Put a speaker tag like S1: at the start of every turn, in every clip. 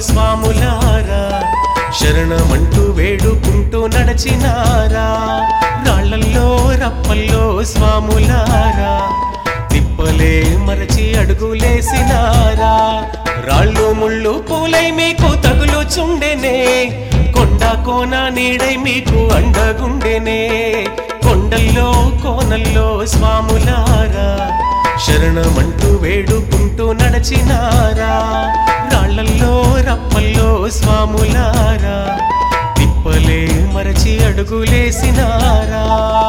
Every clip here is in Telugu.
S1: స్వాములారా శరణమంటూ వేడుకుంటూ నడచినారా రాళ్ళల్లో రప్పల్లో స్వాములారా తిప్పలే మరచి అడుగులేసినారా రాళ్ళు ముళ్ళు పూలై మీకు తగులుచుండెనే కొండ కోన నీడై మీకు అండగుండెనే కొండల్లో కోనల్లో స్వాములారా శరణమంటూ వేడుకుంటూ నడచినారా రాళ్ళల్లో రప్పల్లో స్వాములారా తిప్పలే మరచి అడుగులేసినారా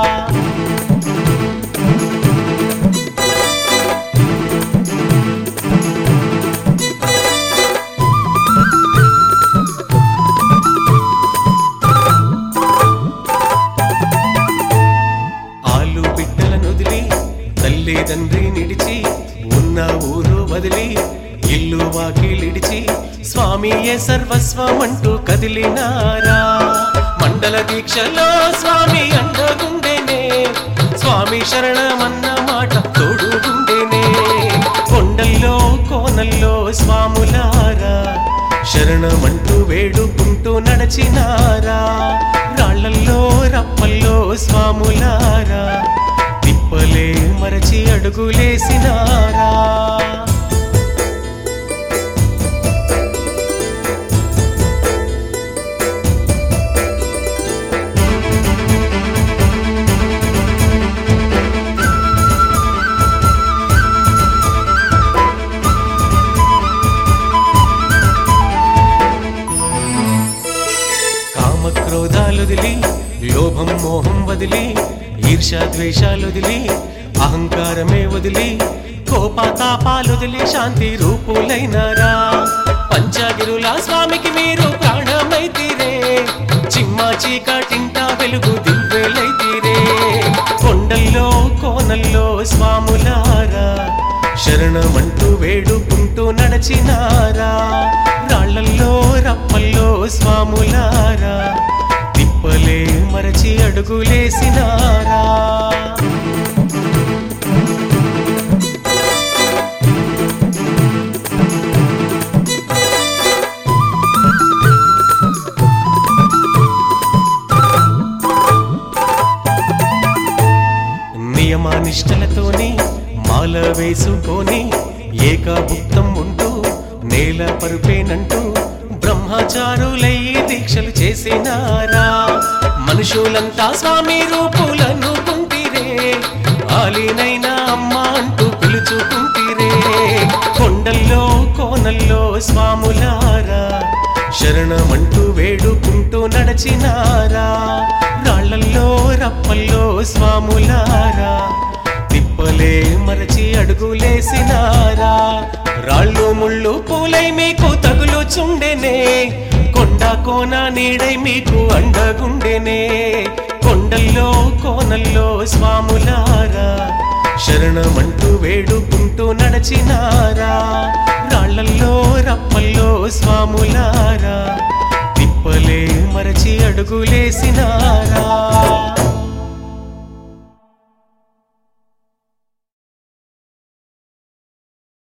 S1: ఆలు బిడ్డలను వదిలి తల్లి తండ్రి నిడిచి ఉన్న ఊరు వదిలి ఇల్లు వాకిలిడిచి స్వామియే సర్వస్వం అంటూ కదిలినారా మండల దీక్షలో స్వామి అండగుండెనే స్వామి శరణమన్న మాట తోడుగుండెనే కొండల్లో కోనల్లో స్వాములారా శరణమంటూ వేడుకుంటూ నడచినారా రాళ్ళల్లో రప్పల్లో స్వాములారా తిప్పలే మరచి అడుగులేసినారా కామక్రోధాలొదిలి లోభం మోహం వదిలి ఈర్ష ద్వేషాలొదిలి అహంకారమే వదిలి కోపతాపాలొదిలి శాంతి రూపులైనారా పంచగిరుల స్వామికి మీరు ప్రాణమైతీరే చిమ్మా చీకటింట వెలుగు దివ్వెలైతీరే కొండల్లో కోనల్లో స్వాములారా శరణమంటూ వేడుకుంటూ నడచినారా రాళ్ళల్లో రప్పల్లో స్వాములారా తిప్పలే మరచి అడుగులేసినారా నియమానిష్టలతోని మాల వేసుకొని ఏకాభుక్తం ఉంటూ నేల పరుపేనంటూ బ్రహ్మచారులయ్యి దీక్షలు చేసినారా మనుషులంతా స్వామి రూపులను కుంటిరే ఆలీనైనా అమ్మ అంటూ పిలుచుకుంటిరే కొండల్లో కోనల్లో స్వాములారా శరణమంటూ వేడుకుంటూ నడచినారా రాళ్ళల్లో రప్పల్లో స్వాములారా తిప్పలే మరచి అడుగులేసినారా రాళ్ళు ముళ్ళు పూలై మీకు తగులుచుండెనే కొండ కోన నీడై మీకు అండగుండెనే కొండల్లో కోనల్లో స్వాములారా శరణమంటూ వేడుకుంటూ నడచినారా రాళ్ళల్లో రప్పల్లో స్వాములారా తిప్పలే మరచి అడుగులేసినారా